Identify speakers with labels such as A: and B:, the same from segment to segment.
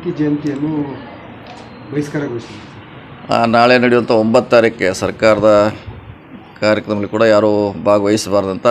A: ವಾಲ್ಮೀಕಿ ಜಯಂತಿಯನ್ನು ಬಹಿಷ್ಕಾರಗೊಳಿಸಿದೆ
B: ಆ, ನಾಳೆ ನಡೆಯುವಂಥ ಒಂಬತ್ತು ತಾರೀಕಿಗೆ ಸರ್ಕಾರದ ಕಾರ್ಯಕ್ರಮದಲ್ಲಿ ಕೂಡ ಯಾರೂ ಭಾಗವಹಿಸಬಾರ್ದಂತ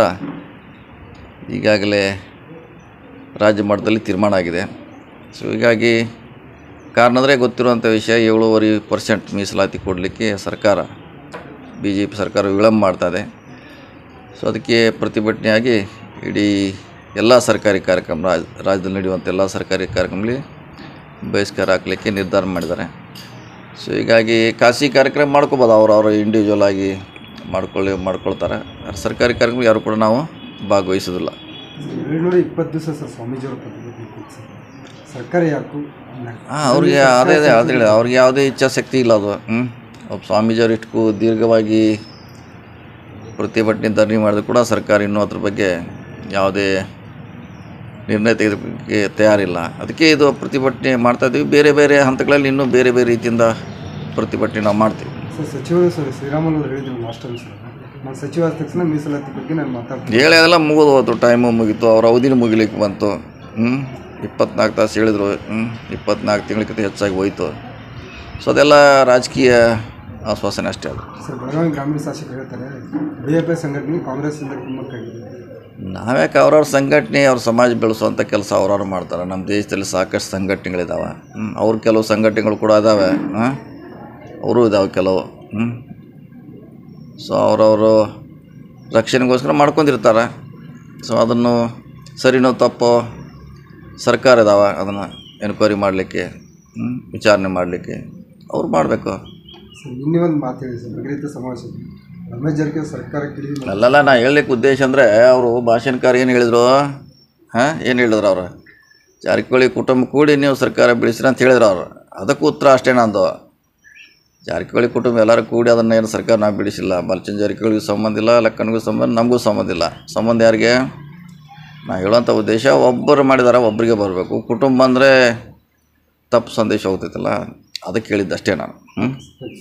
B: ಈಗಾಗಲೇ ರಾಜ್ಯ ಮಟ್ಟದಲ್ಲಿ ತೀರ್ಮಾನ ಆಗಿದೆ ಸೊ ಹೀಗಾಗಿ ಕಾರಣ ಅಂದರೆ ಗೊತ್ತಿರುವಂಥ ವಿಷಯ ಏಳುವರೆ ಪರ್ಸೆಂಟ್ ಮೀಸಲಾತಿ ಕೊಡಲಿಕ್ಕೆ ಸರ್ಕಾರ ಬಿ ಜೆ ಪಿ ಸರ್ಕಾರ ವಿಳಂಬ ಮಾಡ್ತಾಯಿದೆ ಸೊ ಅದಕ್ಕೆ ಪ್ರತಿಭಟನೆಯಾಗಿ ಇಡೀ ಎಲ್ಲ ಸರ್ಕಾರಿ ಕಾರ್ಯಕ್ರಮ ರಾಜ್ ರಾಜ್ಯದಲ್ಲಿ ನಡೆಯುವಂಥ ಎಲ್ಲ ಸರ್ಕಾರಿ ಕಾರ್ಯಕ್ರಮದಲ್ಲಿ ಬಹಿಷ್ಕಾರ ಹಾಕಲಿಕ್ಕೆ ನಿರ್ಧಾರ ಮಾಡಿದ್ದಾರೆ ಸೊ ಹೀಗಾಗಿ ಖಾಸಗಿ ಕಾರ್ಯಕ್ರಮ ಮಾಡ್ಕೋಬೋದು ಅವ್ರು ಅವರು ಇಂಡಿವಿಜುವಲ್ ಆಗಿ ಮಾಡ್ಕೊಳ್ಳಿ ಮಾಡ್ಕೊಳ್ತಾರೆ ಆದ್ರೆ ಸರ್ಕಾರಿ ಕಾರ್ಯಕ್ರಮ ಯಾರು ಕೂಡ ನಾವು ಭಾಗವಹಿಸೋದಿಲ್ಲ
A: ಏಳ್ನೂರ ಇಪ್ಪತ್ತು ದಿವಸ ಸರ್ ಸ್ವಾಮೀಜಿಯವರ ಪ್ರತಿಭಟನೆ ಕೂತು ಸರ್ ಸರ್ಕಾರ ಯಾಕು
B: ಹಾಂ ಅವ್ರಿಗೆ ಅದೇ ಅದೇ ಅದು ಹೇಳಿ ಅವ್ರಿಗೆ ಯಾವುದೇ ಇಚ್ಛಾಶಕ್ತಿ ಇಲ್ಲ ಅದು ಹ್ಞೂ ಒಬ್ಬ ಸ್ವಾಮೀಜಿಯವರು ಇಷ್ಟು ದೀರ್ಘವಾಗಿ ಪ್ರತಿಭಟನೆ ಧರಣಿ ಮಾಡಿದ್ರು ಕೂಡ ಸರ್ಕಾರ ಇನ್ನೂ ಅದ್ರ ಬಗ್ಗೆ ಯಾವುದೇ ನಿರ್ಣಯ ತೆಗೆದುಕೊಳ್ಳಕ್ಕೆ ತಯಾರಿಲ್ಲ ಅದಕ್ಕೆ ಇದು ಪ್ರತಿಭಟನೆ ಮಾಡ್ತಾ ಇದ್ದೀವಿ ಬೇರೆ ಬೇರೆ ಹಂತಗಳಲ್ಲಿ ಇನ್ನೂ ಬೇರೆ ಬೇರೆ ರೀತಿಯಿಂದ ಪ್ರತಿಭಟನೆ ನಾವು ಮಾಡ್ತೀವಿ
A: ಸರ್ ಸಚಿವರು ಸರ್ ಶ್ರೀರಾಮುಲು ಹೇಳಿದ್ರು ಲಾಸ್ಟ್ ಟೈಮ್ ಸರ್ ನಾನು ಸಚಿವ ಆದ ತಕ್ಷಣ ಮೀಸಲಾತಿ ಬಗ್ಗೆ ನಾನು ಮಾತಾಡ್ತೀನಿ
B: ಹೇಳಿ ಅದೆಲ್ಲ ಮುಗಿದು ಹೋಯ್ತು ಟೈಮು ಮುಗೀತು ಅವ್ರ ಅವಧಿನೂ ಮುಗಿಲಿಕ್ಕೆ ಬಂತು ಹ್ಞೂ ಇಪ್ಪತ್ನಾಲ್ಕು ತಾಸು ಹೇಳಿದ್ರು ಹ್ಞೂ ಇಪ್ಪತ್ನಾಲ್ಕು ತಿಂಗಳಿಗಿಂತ ಹೆಚ್ಚಾಗಿ ಹೋಯ್ತು ಸೊ ಅದೆಲ್ಲ ರಾಜಕೀಯ ಆಶ್ವಾಸನೆ ಅಷ್ಟೇ ಅದು
A: ಸರ್ ಬೆಳಗಾವಿ ಗ್ರಾಮೀಣ ಶಾಸಕರು ಹೇಳ್ತಾರೆ ಬಿ ಎಫ್ ಐ ಸಂಘಟನೆ ಕಾಂಗ್ರೆಸ್ಸಿಂದ ಕುಮ್ಮಕ್ಕಾಗಿದೆ
B: ನಾವ್ಯಾಕೆ ಅವ್ರವ್ರ ಸಂಘಟನೆ ಅವ್ರ ಸಮಾಜ ಬೆಳೆಸುವಂಥ ಕೆಲಸ ಅವ್ರವ್ರು ಮಾಡ್ತಾರೆ ನಮ್ಮ ದೇಶದಲ್ಲಿ ಸಾಕಷ್ಟು ಸಂಘಟನೆಗಳಿದ್ದಾವೆ ಹ್ಞೂ ಅವ್ರ ಕೆಲವು ಸಂಘಟನೆಗಳು ಕೂಡ ಇದ್ದಾವೆ ಹಾಂ ಅವರು ಇದ್ದಾವೆ ಕೆಲವು ಹ್ಞೂ ಸೊ ಅವರವರು ರಕ್ಷಣೆಗೋಸ್ಕರ ಮಾಡ್ಕೊಂಡಿರ್ತಾರೆ ಸೊ ಅದನ್ನು ಸರಿನೋ ತಪ್ಪೋ ಸರ್ಕಾರ ಇದಾವೆ ಅದನ್ನು ಎನ್ಕ್ವೈರಿ ಮಾಡಲಿಕ್ಕೆ ಹ್ಞೂ ವಿಚಾರಣೆ ಮಾಡಲಿಕ್ಕೆ ಅವ್ರು ಮಾಡಬೇಕು
A: ಸರ್ ಇನ್ನೇ ಒಂದು ಮಾತು ಹೇಳಿ ಸರ್ ಭಗೀರಥ ಸಮಾವೇಶದಲ್ಲಿ ರಮೇಶ್ ಜಾರಕಿಹೊಳಿ ಸರ್ಕಾರ ಕಿಡಿ
B: ಅಲ್ಲಲ್ಲ ನಾ ಹೇಳಲಿಕ್ಕೆ ಉದ್ದೇಶ ಅಂದರೆ ಅವರು ಭಾಷಣಕಾರ ಏನು ಹೇಳಿದರು ಹಾಂ ಏನು ಹೇಳಿದ್ರು ಅವರು ಜಾರಕಿಹೊಳಿ ಕುಟುಂಬ ಕೂಡಿ ನೀವು ಸರ್ಕಾರ ಬೆಳೆಸಿರಿ ಅಂತ ಹೇಳಿದ್ರು ಅವರು ಅದಕ್ಕೂ ಉತ್ತರ ಅಷ್ಟೇ ನಂದು ಜಾರಕಿಹೊಳಿ ಕುಟುಂಬ ಎಲ್ಲರೂ ಕೂಡಿ ಅದನ್ನು ಏನು ಸರ್ಕಾರ ನಾವು ಬಿಡಿಸಿಲ್ಲ ಬಾಲಚಂದ್ರ ಜಾರಕಿಹೊಳಿಗೂ ಸಂಬಂಧ ಇಲ್ಲ ಲಕ್ಕನಿಗೂ ಸಂಬಂಧ ನಮಗೂ ಸಂಬಂಧ ಇಲ್ಲ ಸಂಬಂಧ ಯಾರಿಗೆ ನಾ ಹೇಳೋಂಥ ಉದ್ದೇಶ ಒಬ್ಬರು ಮಾಡಿದಾರೆ ಒಬ್ಬರಿಗೆ ಬರಬೇಕು ಕುಟುಂಬ ಅಂದರೆ ತಪ್ಪು ಸಂದೇಶ ಹೋಗ್ತೈತಲ್ಲ ಅದಕ್ಕೆ ಹೇಳಿದ್ದಷ್ಟೇ ನಾನು ಹ್ಞೂ